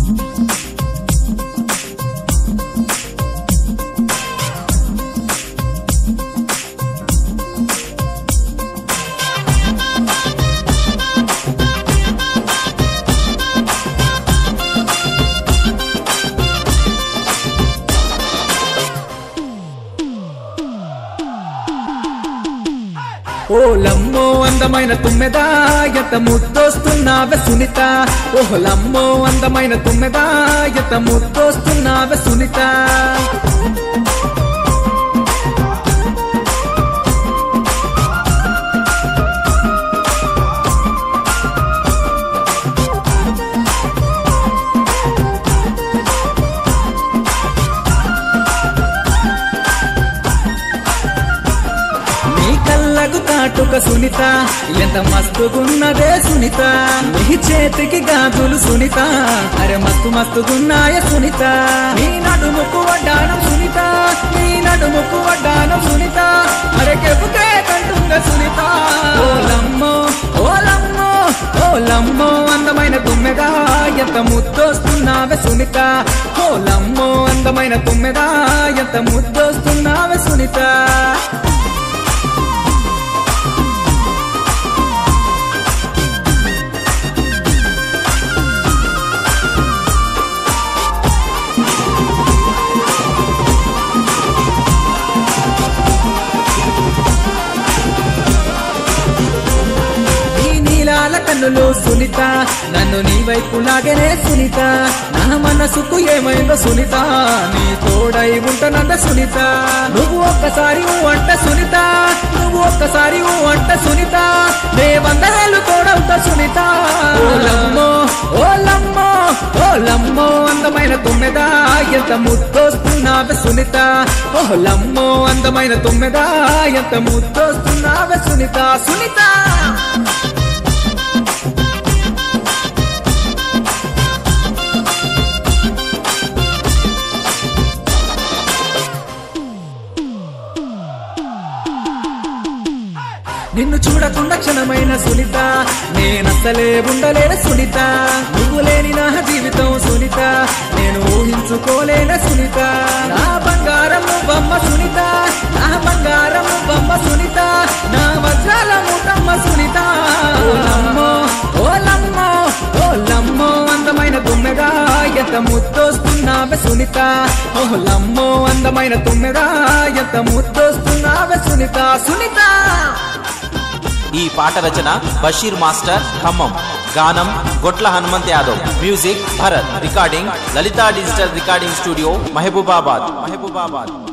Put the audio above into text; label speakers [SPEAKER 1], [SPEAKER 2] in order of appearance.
[SPEAKER 1] ఓ లమ్మో అందమైన తుమ్మెదా ఎంత ముద్దొస్తున్నావే సునీత ఓ లమ్మో అందమైన తుమ్మెదా ఎంత ముద్దొస్తున్నావే సునీత నీ కళ్ళకు కాటుక సునీత ఎంత మస్తుగున్నదే సునీత నీ చేతికి గాజులు సునీత అరే మస్తు మస్తుగున్నాయ సునీత నీ నడుముకు వడ్డానం సునీత నీ నడుముకు వడ్డానం సునీత అరే కెపుకే కంటుంగ సునీత ఓ లమ్మో ఓ లమ్మో ఓ లమ్మో అందమైన తుమ్మెదా ఎంత ముద్దొస్తున్నావే సునీత ఓ లమ్మో అందమైన తుమ్మెదా ఎంత ముద్దొస్తున్నావే సునీత నీ నీలాల కన్నులు సునీత నన్ను నీ వైపు లాగనే సునీత నా మనసుకు ఏమైందో సునీత నీ తోడై ఉంటనంద సునీత నువ్వు ఒక్కసారి ఊ అంట సునీత నువ్వు ఒక్కసారి ఊ అంట సునీత నే వందరేళ్ళు తోడవుతా సునీత ఓ లమ్మో ఓ లమ్మో ఓ లమ్మో అందమైన తుమ్మెదా ఎంత ముద్దొస్తున్నావే సునీత ఓ లమ్మో అందమైన తుమ్మెదా ఎంత ముద్దొస్తున్నావే సునీత సునీత నిన్ను చూడకుండా క్షణమైన సునీత నేనసలే ఉండలేను సునీత నువ్వు లేని నా జీవితం సునీత నేను ఊహించుకోలేన సునీత నా బంగారం బొమ్మ సునీత నా బంగారం బొమ్మ సునీత నా వజ్రాల మూటమ్మ సునీత ఓ లమ్మో ఓ లమ్మో ఓ లమ్మో అందమైన తుమ్మెదా ఎంత ముద్దొస్తున్నావే సునీత ఓ లమ్మో అందమైన తుమ్మెదా ఎంత ముద్దొస్తున్నావే సునీత సునీత
[SPEAKER 2] ఈ పాట రచన బషీర్ మాస్టర్ ఖమ్మం గానం Gotla Hanumanth Yadav music Bharath recording Lalitha digital recording studio Mahabubabad Mahabubabad